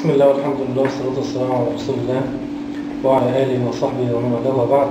بسم الله والحمد لله والصلاة والسلام على رسول الله وعلى آله وصحبه ومن والاه وبعد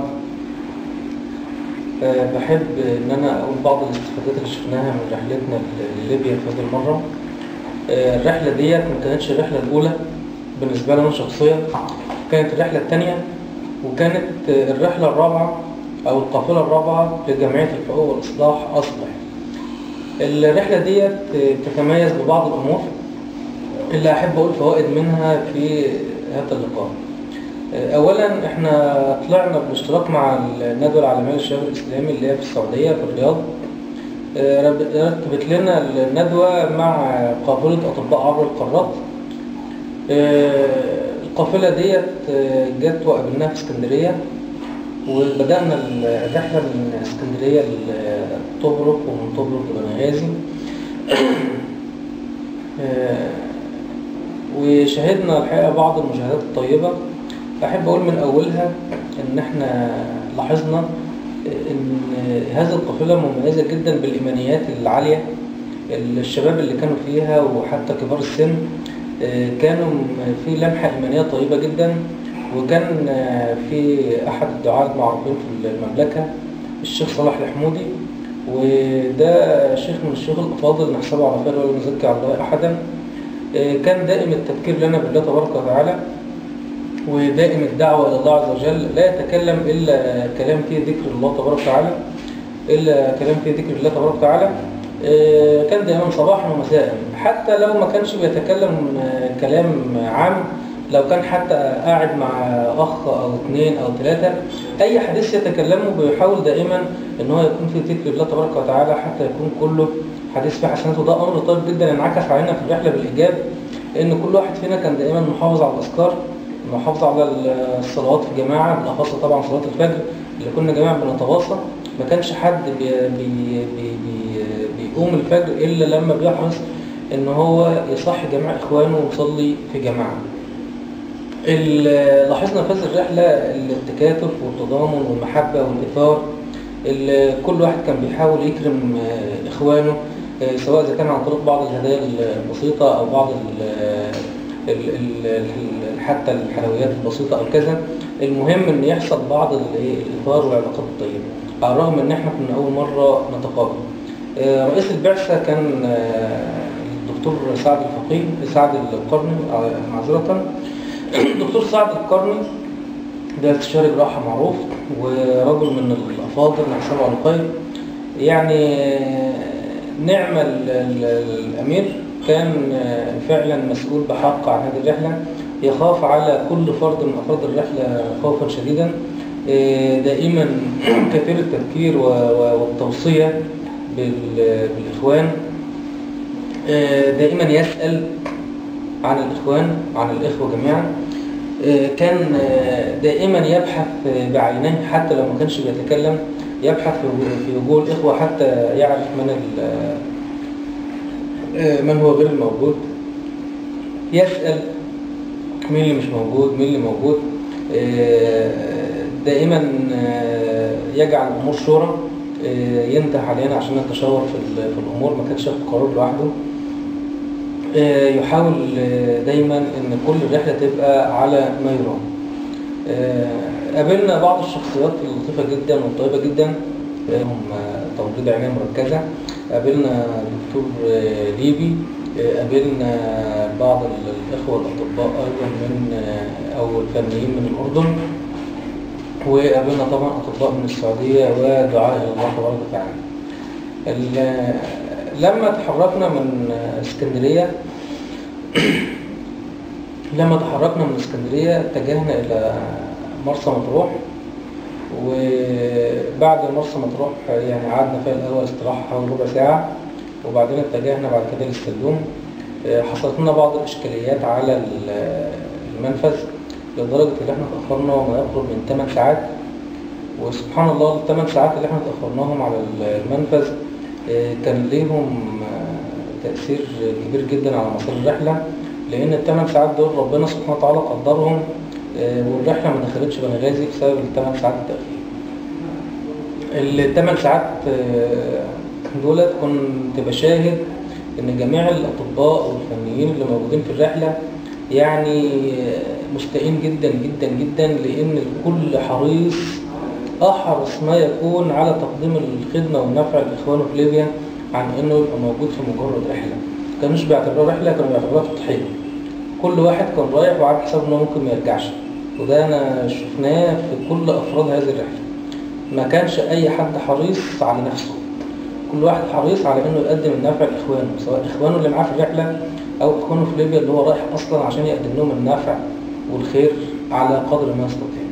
أه بحب إن أنا أقول بعض الاستفادات اللي شفناها من رحلتنا لليبيا في هذه المرة أه الرحلة ديت ما كانتش الرحلة الأولى بالنسبة لنا شخصيا كانت الرحلة الثانية وكانت الرحلة الرابعة أو القافلة الرابعة لجمعية الحقوق والإصلاح أصلح الرحلة ديت تتميز ببعض الأمور اللي أحب أقول فوائد منها في هذا اللقاء أولا إحنا طلعنا بالاشتراك مع الندوة العالمية للشباب الإسلامي اللي هي في السعودية في الرياض رتبت لنا الندوة مع قافلة أطباء عبر القارات القافلة ديت جت وقابلناها في اسكندرية وبدأنا الرحلة من اسكندرية لطبرق ومن طبرق لبنغازي وشاهدنا الحقيقة بعض المشاهدات الطيبة أحب أقول من أولها إن إحنا لاحظنا إن هذه القافلة مميزة جدا بالإيمانيات العالية الشباب اللي كانوا فيها وحتى كبار السن كانوا في لمحة إيمانية طيبة جدا وكان في أحد الدعاة المعروفين في المملكة الشيخ صلاح الحمودي وده شيخ من الشيوخ الأفاضل نحسبه على خير ولا نزكي على الله أحدا كان دائم التذكير لنا بالله تبارك وتعالى ودائم الدعوة إلى الله عز وجل لا يتكلم إلا كلام فيه ذكر الله تبارك وتعالى إلا كلام فيه ذكر الله تبارك وتعالى كان دائما صباحا ومساء حتى لو ما كانش بيتكلم كلام عام لو كان حتى قاعد مع أخ أو اثنين أو ثلاثة أي حديث يتكلمه بيحاول دائما إن هو يكون في ذكر الله تبارك وتعالى حتى يكون كله حديث فيه حسنات وده أمر طيب جدا انعكس علينا في الرحلة بالإيجاب لأن كل واحد فينا كان دائما محافظ على الأذكار محافظ على الصلوات في جماعة بالأخص طبعا صلاة الفجر اللي كنا جماعة بنتواصل ما كانش حد بي بي بي بي بيقوم الفجر إلا لما بيحرص إن هو يصحي جماعة إخوانه ويصلي في جماعة لاحظنا في هذه الرحلة التكاتف والتضامن والمحبة والإثار كل واحد كان بيحاول يكرم إخوانه سواء إذا كان عن طريق بعض الهدايا البسيطة أو بعض ال ال حتى الحلويات البسيطة أو كذا المهم إن يحصل بعض الإثار والعلاقات الطيبة على الرغم إن إحنا كنا أول مرة نتقابل رئيس البعثة كان الدكتور سعد الفقيه سعد القرني معذرة الدكتور سعد القرني ده استشاري جراحة معروف ورجل من الأفاضل نحسبه على خير يعني نعم الأمير كان فعلا مسؤول بحق عن هذه الرحلة يخاف على كل فرد من أفراد الرحلة خوفا شديدا دائما كثير التذكير والتوصية بالإخوان دائما يسأل عن الإخوان عن الإخوة جميعا كان دائما يبحث بعينيه حتى لو ما كانش بيتكلم يبحث في وجوه الإخوة حتى يعرف من من هو غير الموجود يسأل مين اللي مش موجود مين اللي موجود دائما يجعل الأمور شورى ينتهي علينا عشان نتشاور في الأمور ما كانش ياخد قرار لوحده يحاول دايما ان كل الرحلة تبقى على ما يرام قابلنا بعض الشخصيات اللطيفة جدا والطيبة جدا هم تمريض عناية مركزة قابلنا دكتور ليبي قابلنا بعض الإخوة الأطباء أيضا من أو الفنيين من الأردن وقابلنا طبعا أطباء من السعودية ودعاء إلى الله تبارك وتعالى لما تحركنا من اسكندرية لما تحركنا من اسكندرية اتجهنا إلى مرسى مطروح وبعد مرسى مطروح يعني قعدنا فيها الأول استراحة حوالي ربع ساعة وبعدين اتجهنا بعد كده للسلوم حصلت لنا بعض الإشكاليات على المنفذ لدرجة إن احنا تأخرنا ما يقرب من 8 ساعات وسبحان الله الثمان ساعات اللي احنا تأخرناهم على المنفذ كان ليهم تأثير كبير جدا على مسار الرحلة لأن الثمان ساعات دول ربنا سبحانه وتعالى قدرهم والرحلة ما دخلتش بنغازي بسبب الثمان ساعات التأخير الثمان ساعات دولت كنت بشاهد إن جميع الأطباء والفنيين اللي موجودين في الرحلة يعني مشتاقين جدا جدا جدا لأن الكل حريص أحرص ما يكون على تقديم الخدمة والنفع لإخوانه في ليبيا عن إنه يبقى موجود في مجرد رحلة كانوش بيعتبروها رحلة كانوا بيعتبروها تضحية كل واحد كان رايح وعامل حساب إنه ممكن ما يرجعش وده أنا شفناه في كل أفراد هذه الرحلة ما كانش أي حد حريص على نفسه كل واحد حريص على إنه يقدم النفع لإخوانه سواء إخوانه اللي معاه في الرحلة أو إخوانه في ليبيا اللي هو رايح أصلا عشان يقدم لهم النفع والخير على قدر ما يستطيع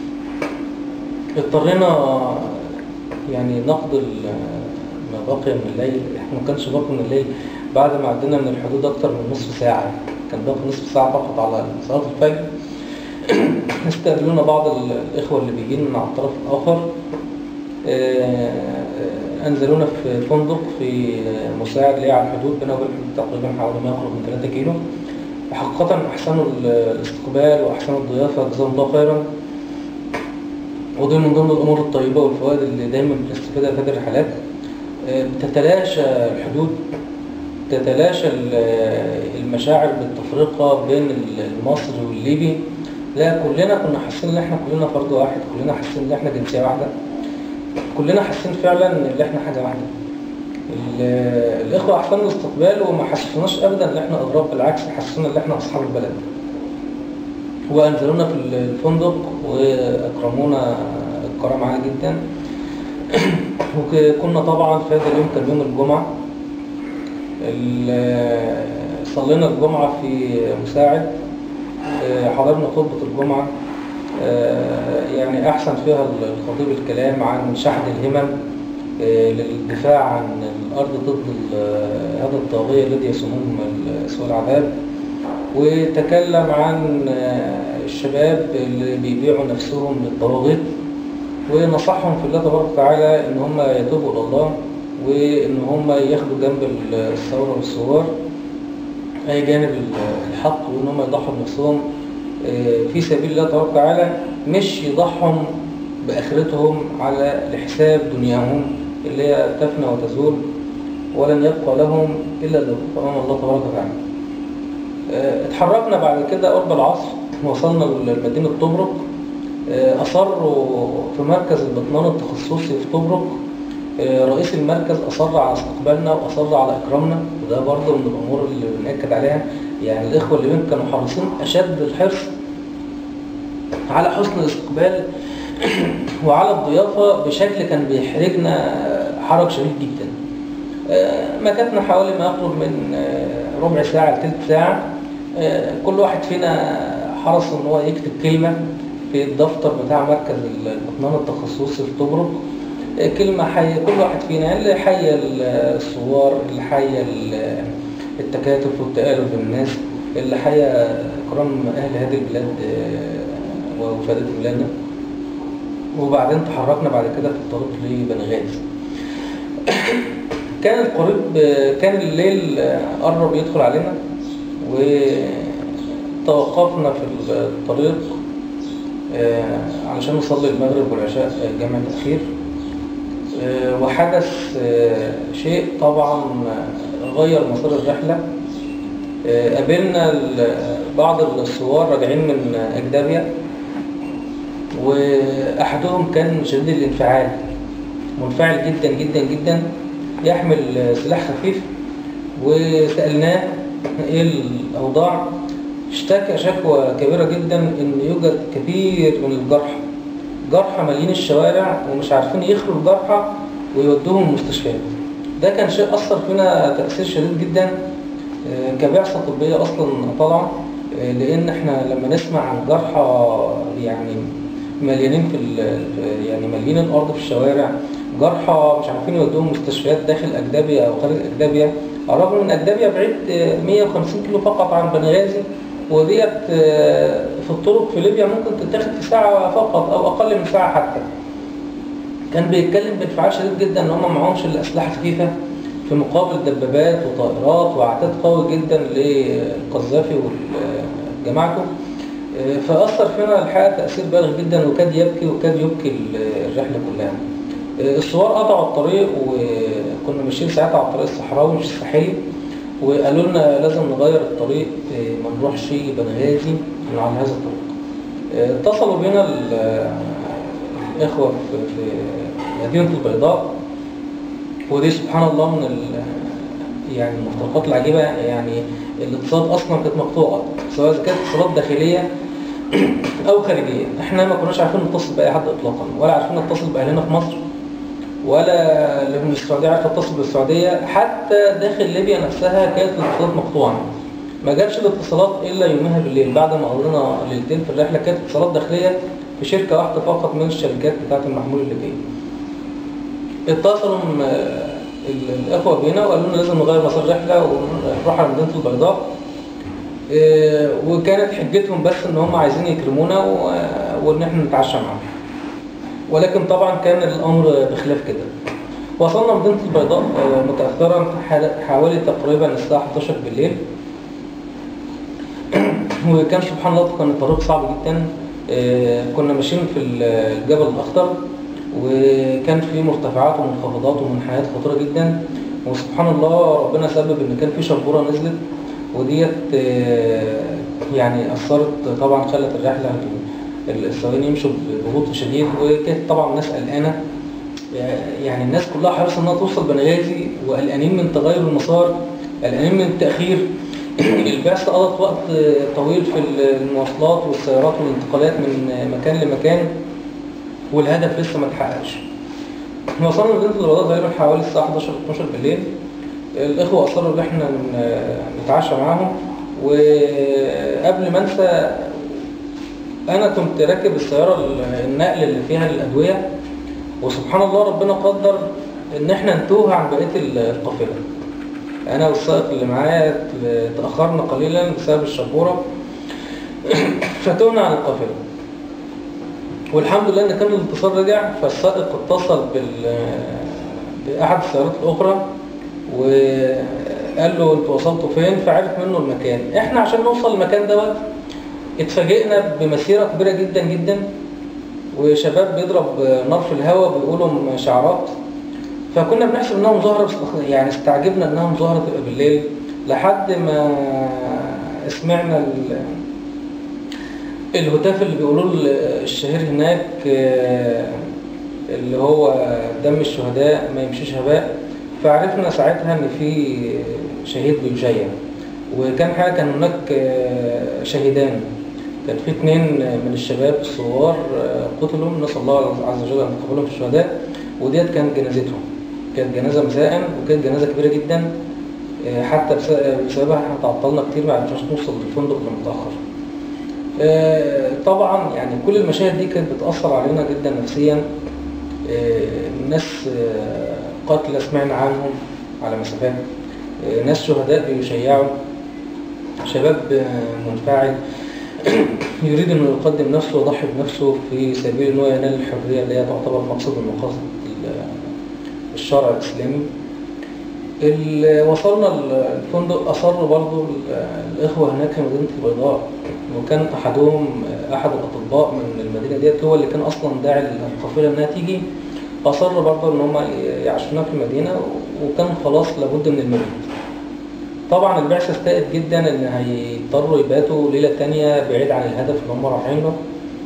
اضطرينا يعني نقضي ال- ما بقي من الليل احنا ما كانش باقي من الليل بعد ما عدينا من الحدود اكتر من نصف ساعة كان باقي نصف ساعة فقط على صلاة الفجر استقبلونا بعض ال- الإخوة اللي بيجين من على الطرف الآخر آه، آه، أنزلونا في فندق في مساعد ليه على الحدود بينه وبين الحدود تقريبا حوالي ما يقرب من 3 كيلو حقيقة أحسنوا ال- الاستقبال وأحسنوا الضيافة جزاهم الله خيرا ودي من ضمن الأمور الطيبة والفوائد اللي دايما بنستفيدها في هذه الرحلات آه، بتتلاشى الحدود تتلاشى ال- المشاعر بالتفرقة بين المصري والليبي لا كلنا كنا حاسين ان احنا كلنا فرد واحد كلنا حاسين ان احنا جنسية واحدة كلنا حاسين فعلا ان احنا حاجة واحدة ال- الإخوة أحسنوا الاستقبال وما حسسوناش أبدا ان احنا أغراب بالعكس حسسونا ان احنا أصحاب البلد وأنزلونا في الفندق وأكرمونا إكرام عالي جدا وكنا طبعا في هذا اليوم كان يوم الجمعة ال- صلينا الجمعة في مساعد آه، حضرنا خطبة الجمعة آه، يعني أحسن فيها الخطيب الكلام عن شحذ الهمم آه، للدفاع عن الأرض ضد ال- هذا الطاغية الذي يسموهم سوء العذاب وتكلم عن آه، الشباب اللي بيبيعوا نفسهم للطواغيت ونصحهم في الله تبارك وتعالى ان هم يتوبوا الى الله وان هم ياخدوا جنب الثوره والثوار اي جانب الحق وان هم يضحوا بنفسهم آه، في سبيل الله تبارك وتعالى مش يضحوا باخرتهم على لحساب دنياهم اللي هي تفنى وتزول ولن يبقى لهم الا الوقوف امام الله تبارك وتعالى آه، اتحركنا بعد كده قرب العصر وصلنا لمدينة طبرق آه، أصروا في مركز البطنان التخصصي في طبرق آه، رئيس المركز أصر على استقبالنا وأصر على إكرامنا وده برضه من الأمور اللي بنأكد عليها يعني الإخوة اللي بين كانوا حريصين أشد الحرص على حسن الاستقبال وعلى الضيافة بشكل كان بيحرجنا حرج شديد جدا آه، مكثنا حوالي ما يقرب من آه، ربع ساعة لثلث ساعة آه، كل واحد فينا حرص ان هو يكتب كلمة في الدفتر بتاع مركز البطنان التخصصي في طبرق آه، كلمة حية كل واحد فينا اللي حي الثوار اللي حي ال- التكاتف والتآلف بالناس اللي حي إكرام أهل هذه البلاد آه، وفادة بلادنا وبعدين تحركنا بعد كده في الطريق لبني غازي كان القريب كان الليل قرب يدخل علينا وتوقفنا في الطريق آه، علشان نصلي المغرب والعشاء جمع تأخير آه، وحدث آه، شيء طبعا غير مسار الرحلة آه، قابلنا ال- بعض الثوار راجعين من أجدابيا وأحدهم كان شديد الانفعال منفعل جدا جدا جدا يحمل سلاح خفيف وسألناه ايه الأوضاع اشتكى شكوى كبيرة جدا ان يوجد كثير من الجرحى جرحى مالين الشوارع ومش عارفين يخلوا الجرحى ويودوهم المستشفيات ده كان شيء أثر فينا تأثير شديد جدا آه، كبعثة طبية أصلا طالعة آه، لأن احنا لما نسمع عن جرحى يعني مليانين في ال- في- يعني مليين الأرض في الشوارع جرحى مش عارفين يودوهم مستشفيات داخل أجدابيا أو خارج أجدابيا على الرغم من أجدابيا بعيد آه، 150 كيلو فقط عن بني غازي وديت آه، في الطرق في ليبيا ممكن تتاخد في ساعة فقط أو أقل من ساعة حتى كان بيتكلم بانفعال شديد جدا ان هم معهمش الا اسلحه خفيفه في مقابل دبابات وطائرات وعتاد قوي جدا للقذافي وجماعته آه، فاثر فينا الحقيقه تاثير بالغ جدا وكاد يبكي وكاد يبكي ال- الرحله كلها آه، الثوار قطعوا الطريق وكنا ماشيين ساعتها على الطريق الصحراوي مش الساحلي وقالوا لنا لازم نغير الطريق آه، ما نروحش بنغازي من على هذا الطريق آه، اتصلوا بنا ال- آه، الإخوة في في مدينة البيضاء ودي سبحان الله من ال- يعني المفترقات العجيبة يعني الاتصالات أصلا كانت مقطوعة سواء إذا كانت اتصالات داخلية أو خارجية احنا ما كناش عارفين نتصل بأي حد إطلاقا ولا عارفين نتصل بأهلنا في مصر ولا اللي من السعودية عارف يتصل بالسعودية حتى داخل ليبيا نفسها كانت الاتصالات مقطوعة ما جاتش الاتصالات إلا يومها بالليل بعد ما قضينا ليلتين في الرحلة كانت اتصالات داخلية في شركة واحدة فقط من الشركات بتاعت المحمول الليبية اتصلوا م- ال- الإخوة بينا وقالوا لنا لازم نغير مسار الرحلة ونروح على مدينة البيضاء إيه، وكانت حجتهم بس ان هم عايزين يكرمونا و- وان احنا نتعشى معاهم ولكن طبعا كان الامر بخلاف كده وصلنا مدينة البيضاء آه، متأخرا حال- حوالي تقريبا الساعة 11 بالليل وكان سبحان الله كان الطريق صعب جدا آه، كنا ماشيين في الجبل الأخضر وكان في مرتفعات ومنخفضات ومنحنيات خطيرة جدا وسبحان الله ربنا سبب ان كان في شبورة نزلت وديت آه، يعني أثرت طبعا خلت الرحلة السواقين يمشوا ببطء شديد وكانت طبعا الناس قلقانة يعني الناس كلها حريصة انها توصل بنغازي وقلقانين من تغير المسار قلقانين من التأخير البعثة قضت وقت طويل في المواصلات والسيارات والانتقالات من مكان لمكان والهدف لسه ما اتحققش وصلنا مدينة البيضاء تقريبا حوالي الساعة 11 12 بالليل الإخوة أصروا إن إحنا ن- نتعشى معاهم وقبل ما أنسى أنا كنت راكب السيارة النقل اللي فيها الأدوية وسبحان الله ربنا قدر إن إحنا نتوه عن بقية القافلة أنا والسائق اللي معايا تأخرنا قليلا بسبب الشبورة فتوهنا عن القافلة والحمد لله ان كان الاتصال رجع فالسائق اتصل بال باحد السيارات الاخرى وقال له انتوا وصلتوا فين فعرف منه المكان احنا عشان نوصل المكان دوت اتفاجئنا بمسيره كبيره جدا جدا وشباب بيضرب نار في الهواء بيقولوا شعارات فكنا بنحسب انها مظاهره بس يعني استعجبنا انها مظاهره تبقى بالليل لحد ما سمعنا ال- الهتاف اللي بيقولوه الشهير هناك آه، اللي هو دم الشهداء ما يمشيش هباء فعرفنا ساعتها ان في شهيد بيشيع وكان حاجه كان هناك آه، شهيدان كان في اثنين من الشباب الصغار آه، قتلوا نسال الله عز وجل ان يتقبلهم في الشهداء وديت كانت جنازتهم كانت جنازه مساء وكانت جنازه كبيره جدا آه، حتى بس- بسببها احنا تعطلنا كتير ما عرفناش نوصل للفندق إلا متاخر آه، طبعا يعني كل المشاهد دي كانت بتأثر علينا جدا نفسيا آه، ناس آه، قتلى سمعنا عنهم على مسافات آه، ناس شهداء بيشيعوا شباب آه، منفعل يريد انه يقدم نفسه ويضحي بنفسه في سبيل انه ينال الحرية اللي هي تعتبر مقصد من مقاصد ال- الشرع الإسلامي ال- وصلنا ال- الفندق أصر برضو ال- الإخوة هناك في مدينة البيضاء وكان أحدهم أحد الأطباء من المدينة ديت هو اللي كان أصلا داعي القافلة إنها تيجي أصر برضو إن هم يعيشونا في المدينة وكان خلاص لابد من المبيت طبعا البعثة استاءت جدا إن هيضطروا يباتوا ليلة تانية بعيد عن الهدف اللي هم رايحين له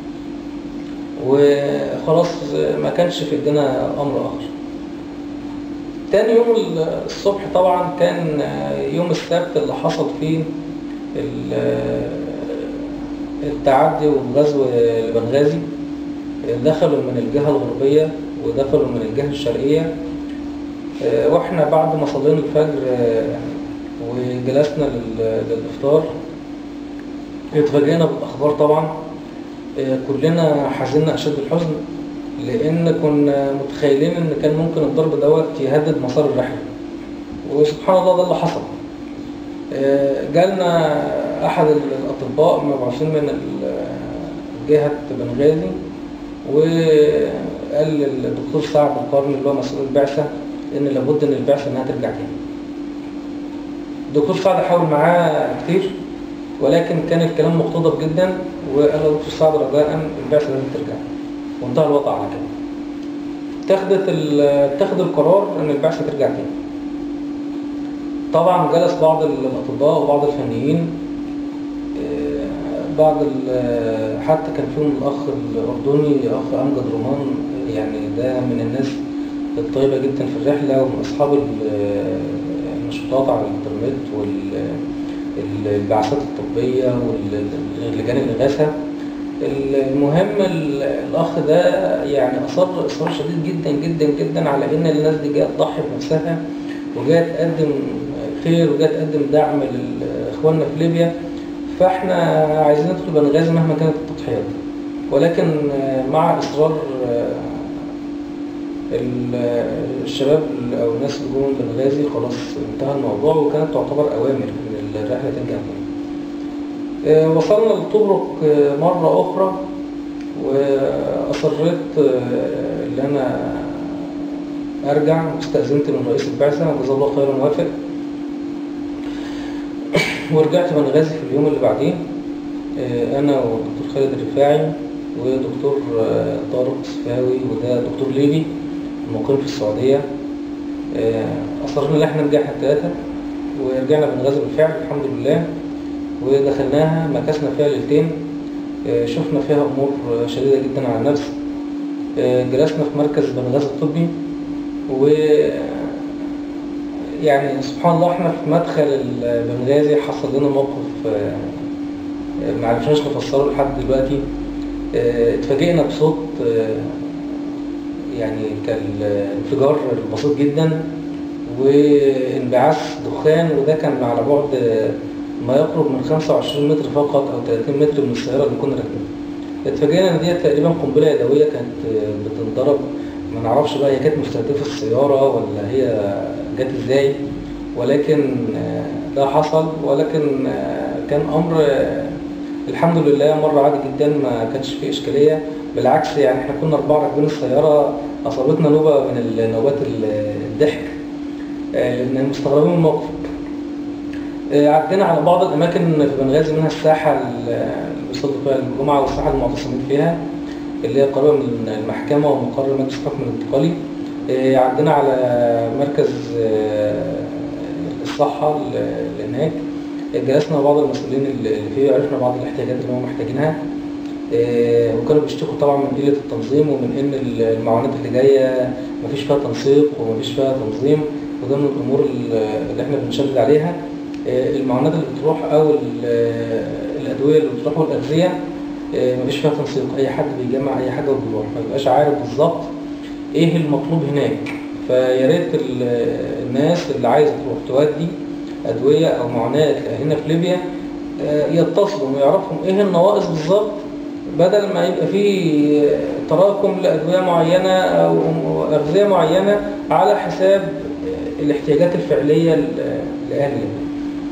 وخلاص ما كانش في ايدينا أمر آخر تاني يوم الصبح طبعا كان يوم السبت اللي حصل فيه ال- التعدي والغزو لبنغازي دخلوا من الجهة الغربية ودخلوا من الجهة الشرقية آه، واحنا بعد ما صلينا الفجر آه، وجلسنا لل- للإفطار اتفاجئنا بالأخبار طبعا آه، كلنا حزنا أشد الحزن لأن كنا متخيلين إن كان ممكن الضرب دوت يهدد مسار الرحلة وسبحان الله ده اللي حصل آه، جالنا أحد الأطباء مبعوثين من ال- جهة بنغازي وقال للدكتور سعد القرن اللي هو مسؤول البعثة إن لابد إن البعثة إنها ترجع تاني. الدكتور سعد حاول معاه كتير ولكن كان الكلام مقتضب جدا وقال له دكتور سعد رجاء البعثة لازم ترجع وانتهى الوضع على كده. اتخذت ال- اتخذ القرار إن البعثة ترجع تاني. طبعا جلس بعض الأطباء وبعض الفنيين آه، بعض ال- حتى كان فيهم الأخ الأردني أخ أمجد رومان يعني ده من الناس الطيبة جدا في الرحلة ومن أصحاب ال- النشاطات على الإنترنت والبعثات الطبية واللجان الإغاثة المهم ال- الأخ ده يعني أصر إصرار شديد جدا جدا جدا على إن الناس دي جاية تضحي بنفسها وجاية تقدم خير وجاية تقدم دعم لإخواننا في ليبيا فإحنا عايزين ندخل بنغازي مهما كانت التضحيات ولكن مع إصرار ال- الشباب أو الناس اللي جم بنغازي خلاص انتهى الموضوع وكانت تعتبر أوامر من الرحلة ترجع تاني آه، وصلنا لطبرق آه، مرة أخرى وأصريت آه، إن أنا أرجع واستأذنت من رئيس البعثة وجزاه الله خيرا موافق ورجعت بنغازي في اليوم اللي بعديه آه، أنا والدكتور خالد الرفاعي ودكتور آه، طارق صفاوي وده دكتور ليبي مقيم في السعودية آه، أصرنا إن احنا نرجع احنا التلاتة ورجعنا بنغازي بالفعل الحمد لله ودخلناها مكثنا فيها ليلتين آه، شفنا فيها أمور آه، شديدة جدا على النفس آه، جلسنا في مركز بنغازي الطبي و يعني سبحان الله احنا في مدخل البنغازي حصل لنا موقف آه، ما عرفناش نفسره لحد دلوقتي آه، اتفاجئنا بصوت آه، يعني كالانفجار البسيط جدا وانبعاث دخان وده كان على بعد آه، ما يقرب من 25 متر فقط او 30 متر من السياره اللي كنا راكبينها. اتفاجئنا ان دي تقريبا قنبله يدويه كانت آه، بتنضرب ما نعرفش بقى هي كانت مستهدفه السياره ولا هي جت ازاي ولكن آه، ده حصل ولكن آه، كان امر آه، الحمد لله مر عادي جدا ما كانش فيه اشكاليه بالعكس يعني احنا كنا اربعه راكبين السياره اصابتنا نوبه من ال- نوبات ال- الضحك آه، لان مستغربين من الموقف آه، عدينا على بعض الاماكن في بنغازي منها الساحه اللي بيصلوا فيها الجمعه والساحه المعتصمين فيها اللي هي قريبه من المحكمه ومقر مجلس الحكم الانتقالي آه، عدينا على مركز آه، الصحه اللي هناك جلسنا مع بعض المسؤولين اللي فيه عرفنا بعض الاحتياجات اللي هم محتاجينها آه، وكانوا بيشتكوا طبعا من قله التنظيم ومن ان المعونات اللي جايه مفيش فيها تنسيق ومفيش فيها تنظيم وده من الامور اللي احنا بنشدد عليها آه، المعونات اللي بتروح او ال- الادويه اللي بتروح والاغذيه آه، مفيش فيها تنسيق اي حد بيجمع اي حاجه وبيروح ما بيبقاش عارف بالظبط ايه المطلوب هناك فيا ريت ال- الناس اللي عايزه تروح تودي ادويه او معونات هنا في ليبيا آه، يتصلوا ويعرفهم ايه النواقص بالظبط بدل ما يبقى في تراكم لادويه معينه او اغذيه معينه على حساب آه، الاحتياجات الفعليه ل- لاهل ليبيا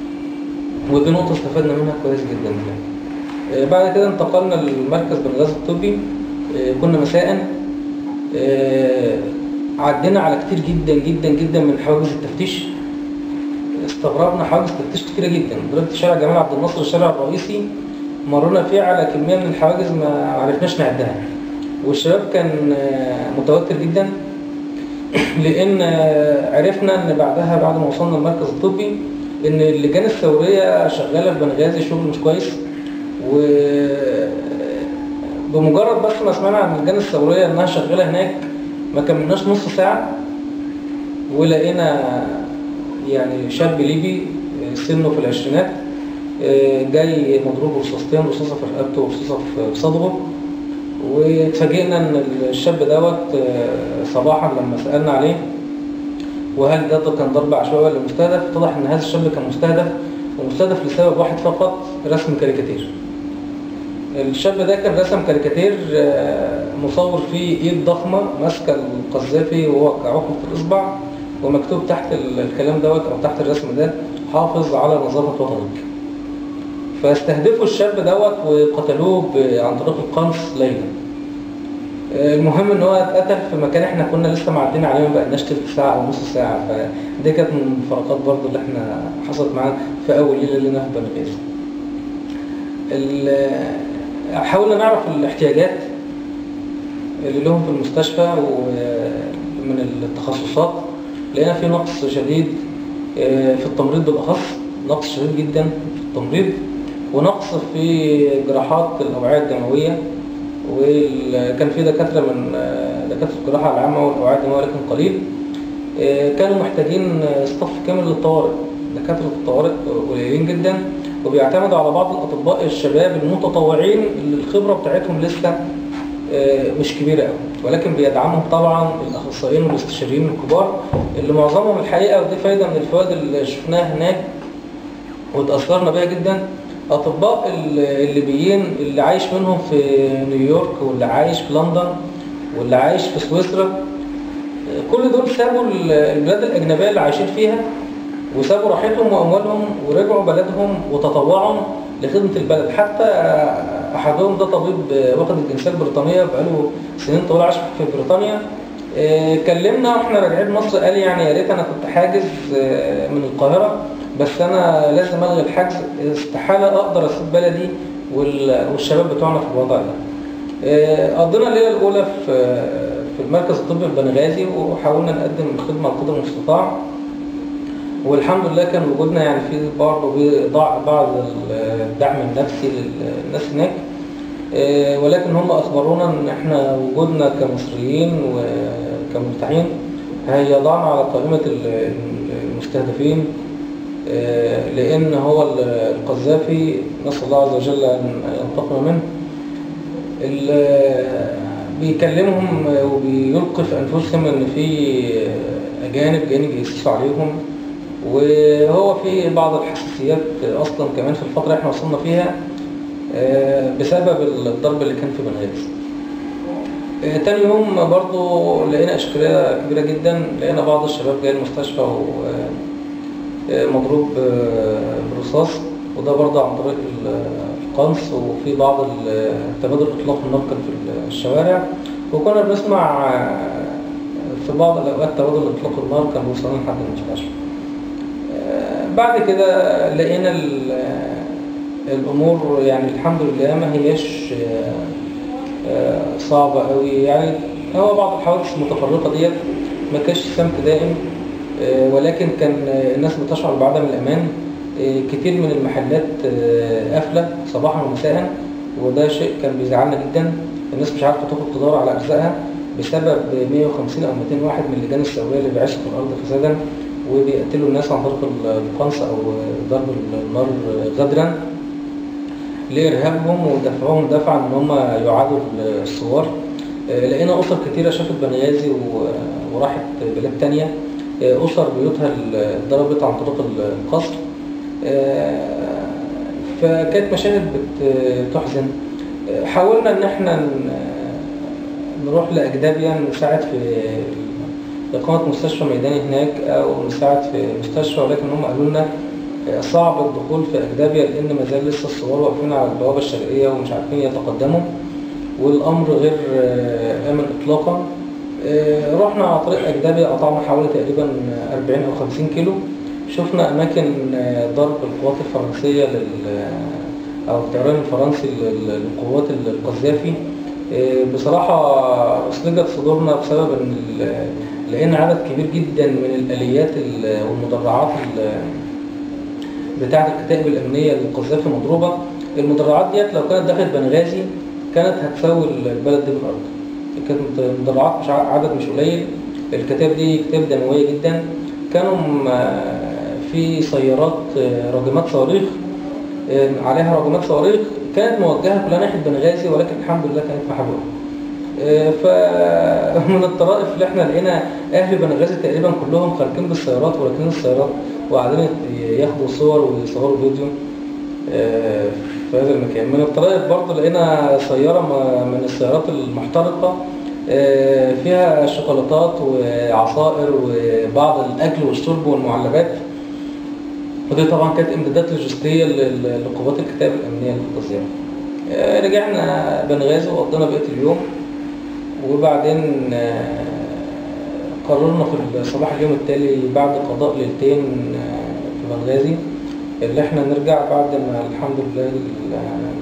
ودي نقطه استفدنا منها كويس جدا آه، بعد كده انتقلنا للمركز بنغازي الطبي آه، كنا مساء آه، عدينا على كتير جدا جدا جدا من حواجز التفتيش استغربنا حواجز تفتيش كتيرة جدا ضربت شارع جمال عبد الناصر الشارع الرئيسي مرينا فيه على كمية من الحواجز ما عرفناش نعدها والشباب كان آه، متوتر جدا لان آه، عرفنا ان بعدها بعد ما وصلنا المركز الطبي ان اللجان الثورية شغالة في بنغازي شغل مش كويس و بمجرد بس ما سمعنا عن اللجان الثورية انها شغالة هناك ما كملناش نص ساعة ولقينا يعني شاب ليبي آه، سنه في العشرينات آه، جاي مضروب برصاصتين رصاصة في رقبته ورصاصة في في صدره واتفاجئنا ان الشاب دوت آه، صباحا لما سألنا عليه وهل ده كان ضرب عشوائي ولا مستهدف اتضح ان هذا الشاب كان مستهدف ومستهدف لسبب واحد فقط رسم كاريكاتير الشاب ده كان رسم كاريكاتير آه، مصور فيه ايد ضخمة ماسكة القذافي وهو كعقد في الاصبع ومكتوب تحت ال- الكلام دوت او تحت الرسم ده حافظ على نظافة وطنك فاستهدفوا الشاب دوت وقتلوه ب- عن طريق القنص ليلا آه، المهم ان هو اتقتل في مكان احنا كنا لسه معديين عليه ما بقناش تلت ساعة او نص ساعة فدي كانت من الفرقات برضو اللي احنا حصلت معانا في اول ليلة لنا في بنغازي ال- حاولنا نعرف الاحتياجات اللي لهم في المستشفى ومن التخصصات لقينا في نقص شديد آه، في التمريض بالأخص نقص شديد جدا في التمريض ونقص في جراحات الأوعية الدموية وكان في دكاترة من آه، دكاترة الجراحة العامة والأوعية الدموية لكن قليل آه، كانوا محتاجين صف كامل للطوارئ دكاترة الطوارئ قليلين جدا وبيعتمدوا على بعض الأطباء الشباب المتطوعين اللي الخبرة بتاعتهم لسه آه، مش كبيرة قوي ولكن بيدعمهم طبعا الأخصائيين والاستشاريين الكبار اللي معظمهم الحقيقة ودي فايدة من الفوائد اللي شفناها هناك وتأثرنا بيها جدا أطباء ال- الليبيين اللي عايش منهم في نيويورك واللي عايش في لندن واللي عايش في سويسرا كل دول سابوا ال- البلاد الأجنبية اللي عايشين فيها وسابوا راحتهم وأموالهم ورجعوا بلدهم وتطوعوا لخدمة البلد حتى أحدهم ده طبيب واخد الجنسية البريطانية بقاله سنين طويلة عاش في بريطانيا آه، كلمنا واحنا راجعين مصر قال لي يعني يا ريت انا كنت حاجز آه، من القاهرة بس انا لازم الغي الحجز استحالة اقدر اسيب بلدي وال- والشباب بتوعنا في الوضع ده آه، قضينا الليلة الأولى في في المركز الطبي في بنغازي وحاولنا نقدم الخدمة على قدر المستطاع والحمد لله كان وجودنا يعني في برضه بضاع بعض الدعم النفسي للناس هناك آه، ولكن هم أخبرونا إن إحنا وجودنا كمصريين وكمرتاحين هيضعنا على قائمة ال- المستهدفين آه، لأن هو ال- القذافي نسأل الله عز وجل أن ينتقم منه ال- بيكلمهم وبيلقي في أنفسهم إن في أجانب جايين يجسسوا عليهم وهو في بعض الحساسيات أصلا كمان في الفترة اللي احنا وصلنا فيها آه، بسبب الضرب اللي كان في بنغازي آه، تاني يوم برضو لقينا إشكالية كبيرة جدا لقينا بعض الشباب جاي المستشفى ومضروب برصاص وده برضه عن طريق ال- القنص وفي بعض ال- تبادل إطلاق النار كان في الشوارع وكنا بنسمع آه، في بعض الأوقات تبادل إطلاق النار كان بيوصلنا لحد المستشفى آه، بعد كده لقينا ال- الأمور يعني الحمد لله ما هياش آه، آه، صعبة قوي يعني هو بعض الحوادث المتفرقة ديت ما كانش سمت دائم آه، ولكن كان آه، الناس بتشعر بعدم الأمان آه، كتير من المحلات آه، قافلة صباحا ومساء وده شيء كان بيزعلنا جدا الناس مش عارفة تاخد تدور على أرزاقها بسبب 150 أو 200 واحد من اللجان السوية اللي بيعيشوا في الأرض فسادا وبيقتلوا الناس عن طريق القنص أو ضرب النار غدرا لإرهابهم ودفعهم دفعا إن هم يعادوا الثوار آه، لقينا أسر كتيرة شافت بنغازي و- وراحت بلاد تانية آه، أسر بيوتها اتضربت عن طريق القصر آه، فكانت مشاهد بت- بتحزن آه، حاولنا إن احنا ن- نروح لأجدابيا نساعد في إقامة مستشفى ميداني هناك أو نساعد في مستشفى ولكن هم قالوا لنا صعب الدخول في أجدابيا لأن ما زال لسه الثوار واقفين على البوابة الشرقية ومش عارفين يتقدموا والأمر غير آه، آمن إطلاقا آه، رحنا على طريق أجدابيا قطعنا حوالي تقريبا 40 أو 50 كيلو شفنا أماكن آه، ضرب القوات الفرنسية لل أو الطيران الفرنسي لل- للقوات القذافي آه، بصراحة أسلجت صدورنا بسبب إن ال- لقينا عدد كبير جدا من الآليات ال- والمدرعات ال- بتاعة الكتائب الأمنية للقذافي مضروبة المدرعات ديت لو كانت دخلت بنغازي كانت هتساوي البلد دي بالأرض كانت مدرعات مش ع- عدد مش قليل الكتائب دي كتائب دموية جدا كانوا م- في سيارات آه، راجمات صواريخ آه، عليها راجمات صواريخ كانت موجهة كلها ناحية بنغازي ولكن الحمد لله كانت محروقة آه، فمن الطرائف اللي احنا لقينا اهل بنغازي تقريبا كلهم خارجين بالسيارات وراكنين السيارات وقاعدين ياخدوا صور ويصوروا فيديو آه، في هذا المكان من الطرائف برضه لقينا سيارة م- من السيارات المحترقة آه، فيها شوكولاتات وعصائر وبعض الأكل والشرب والمعلبات ودي طبعا كانت امدادات لوجستية لل- لقوات الكتاب الأمنية للقذافي آه، رجعنا بنغازي وقضينا بقية اليوم وبعدين آه، قررنا في صباح اليوم التالي بعد قضاء ليلتين آه، في بنغازي اللي احنا نرجع بعد ما الحمد لله ال-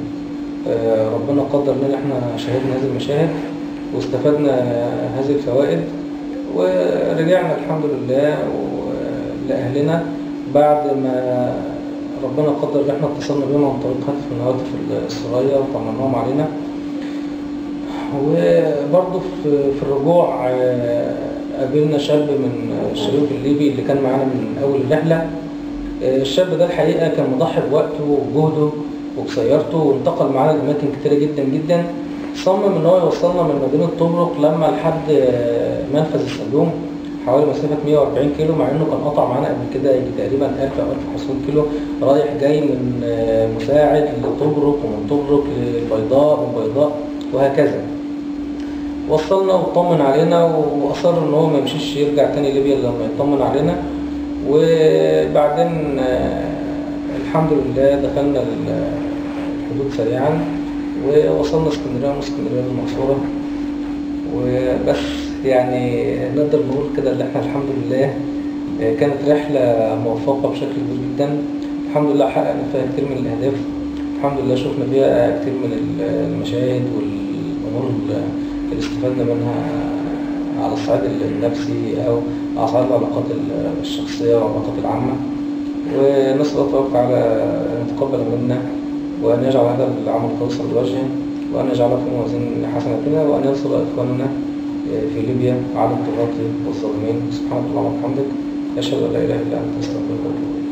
آه، ربنا قدر لنا احنا شاهدنا هذه المشاهد واستفدنا هذه الفوائد ورجعنا الحمد لله و- لأهلنا بعد ما ربنا قدر ان احنا اتصلنا بيهم عن طريق هاتف من هواتف السرايا وطمناهم علينا وبرضه في في الرجوع آه، قابلنا شاب من الشباب الليبي اللي كان معانا من اول الرحله آه، الشاب ده الحقيقه كان مضحي بوقته وجهده وبسيارته وانتقل معانا لاماكن كتيره جدا جدا صمم ان هو يوصلنا من مدينه طبرق لما لحد آه، منفذ السلوم حوالي مسافة 140 كيلو مع انه كان قطع معانا قبل كده يجي تقريبا 1000 او 1500 كيلو رايح جاي من آه، مساعد لطبرق ومن طبرق للبيضاء ومن بيضاء وهكذا وصلنا واطمن علينا واصر ان هو ما يمشيش يرجع تاني ليبيا إلا لما يطمن علينا وبعدين آه، الحمد لله دخلنا ال- الحدود سريعا ووصلنا اسكندريه من اسكندريه للمنصوره وبس يعني نقدر نقول كده ان احنا الحمد لله آه، كانت رحله موفقه بشكل كبير جدا الحمد لله حققنا فيها كتير من الاهداف الحمد لله شفنا فيها كتير من ال- المشاهد والامور اللي استفدنا منها على الصعيد النفسي او على صعيد العلاقات الشخصيه والعلاقات العامه ونسال الله تبارك على ان يتقبل منا وان يجعل هذا العمل خالصا لوجهه وان يجعله في موازين حسناتنا وان ينصر اخواننا في ليبيا على الطغاة والظالمين سبحانك اللهم وبحمدك اشهد ان لا اله الا انت استغفرك واتوب اليك